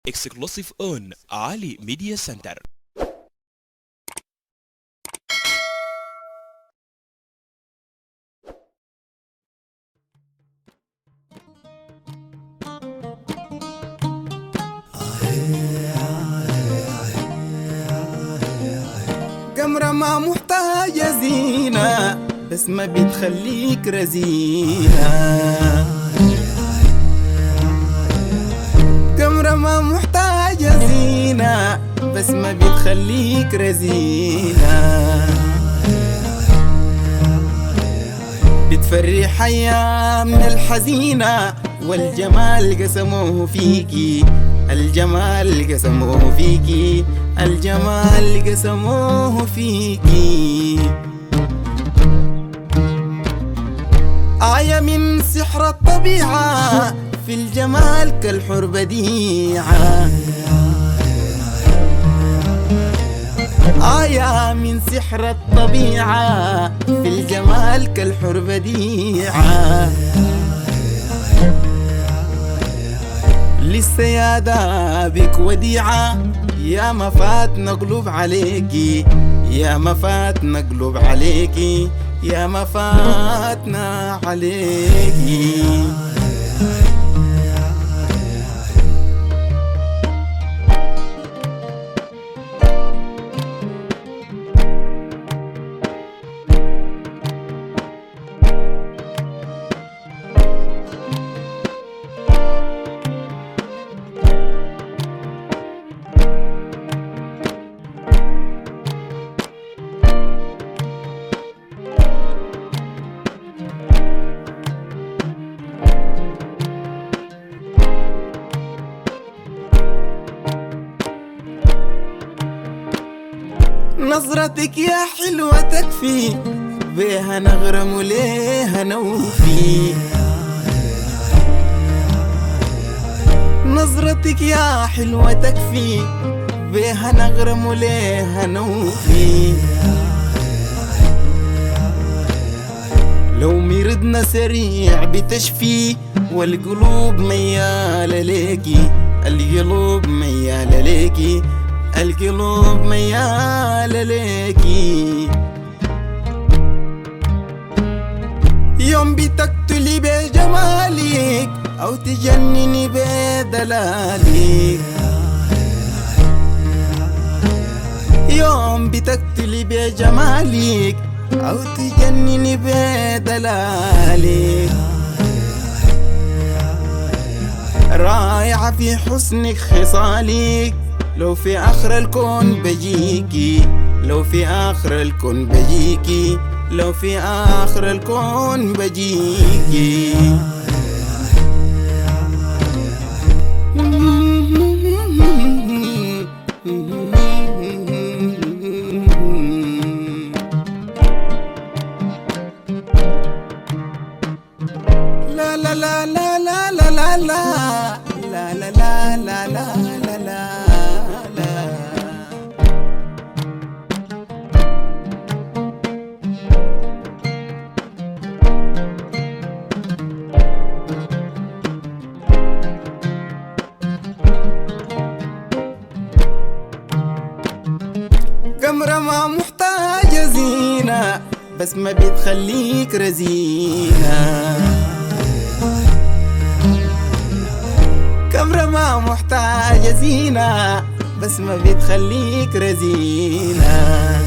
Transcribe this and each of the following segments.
exclusive on Ali Media Center. قمرة ما محتاجة زينة بس ما بتخليك رزينة قمرة ما محتاجة زينة بس ما بتخليك رزينة بتفرح أيامنا الحزينة والجمال قسموه فيكي الجمال قسموه فيكي الجمال قسموه فيكي آية من سحر الطبيعة في الجمال كالحر بديعة آية من سحر الطبيعة في الجمال كالحر بديعة لسه يا دابك وديعة يا ما فات نقلب عليكي يا ما فات نقلب عليكي يا ما فاتنا عليكي نظرتك يا حلوة تكفي بيها نغرم وليها نوفي نظرتك يا حلوة تكفي بيها نغرم وليها نوفي لو مردنا سريع بتشفي والقلوب ميالة ليكي القلوب ميالة ليكي القلوب ميالة ليكي يوم بتقتلي بجمالك أو تجنني بدلالك يوم بتقتلي بجمالك أو تجنني بدلالك رايعة في حسنك خصالك لو في آخر الكون بجيكي لو في آخر الكون بجيكي لو في آخر الكون بجيكي لا لا لا لا لا لا لا لا لا لا لا لا لا لا لا لا قمرة ما محتاجة زينة بس ما بتخليك رزينة كاميرا ما محتاجة زينة بس ما بتخليك رزينة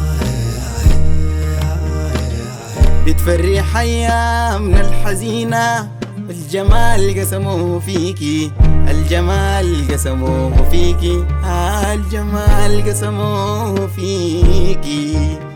بتفرح أيامنا الحزينة الجمال قسموه فيكي الجمال قسموه فيكي الجمال قسموه فيكي